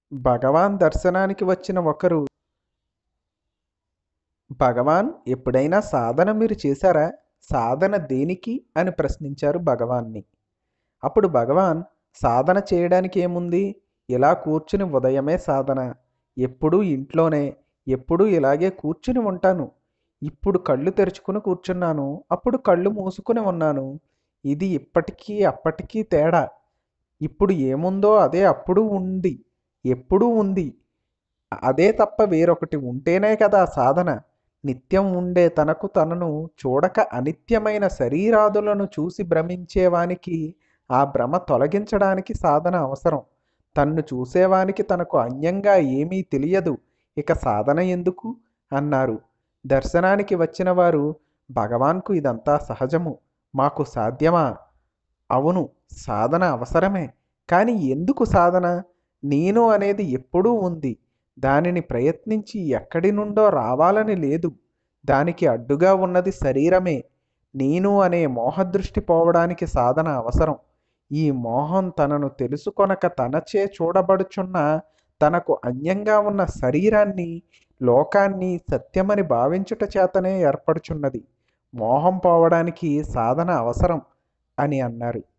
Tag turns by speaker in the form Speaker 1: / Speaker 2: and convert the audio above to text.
Speaker 1: భగవాన్ దర్శనానికి వచ్చిన ఒకరు భగవాన్ ఎప్పుడైనా సాధన మీరు చేశారా సాధన దేనికి అని ప్రశ్నించారు భగవాన్ని అప్పుడు భగవాన్ సాధన చేయడానికి ఏముంది ఇలా కూర్చుని ఉదయమే సాధన ఎప్పుడూ ఇంట్లోనే ఎప్పుడూ ఇలాగే కూర్చుని ఉంటాను ఇప్పుడు కళ్ళు తెరుచుకుని కూర్చున్నాను అప్పుడు కళ్ళు మూసుకుని ఉన్నాను ఇది ఇప్పటికీ అప్పటికీ తేడా ఇప్పుడు ఏముందో అదే అప్పుడు ఉంది ఎప్పుడూ ఉంది అదే తప్ప వేరొకటి ఉంటేనే కదా సాధన నిత్యం ఉండే తనకు తనను చూడక అనిత్యమైన శరీరాదులను చూసి భ్రమించేవానికి ఆ భ్రమ తొలగించడానికి సాధన అవసరం తన్ను చూసేవానికి తనకు అన్యంగా ఏమీ తెలియదు ఇక సాధన ఎందుకు అన్నారు దర్శనానికి వచ్చిన వారు భగవాన్కు ఇదంతా సహజము మాకు సాధ్యమా అవును సాధన అవసరమే కానీ ఎందుకు సాధన నేను అనేది ఎప్పుడూ ఉంది దానిని ప్రయత్నించి ఎక్కడి నుండో రావాలని లేదు దానికి అడ్డుగా ఉన్నది శరీరమే నేను అనే మోహదృష్టి పోవడానికి సాధన అవసరం ఈ మోహం తనను తెలుసుకొనక తనచే చూడబడుచున్న తనకు అన్యంగా ఉన్న శరీరాన్ని లోకాన్ని సత్యమని భావించుట చేతనే ఏర్పడుచున్నది మోహం పోవడానికి సాధన అవసరం అని అన్నారు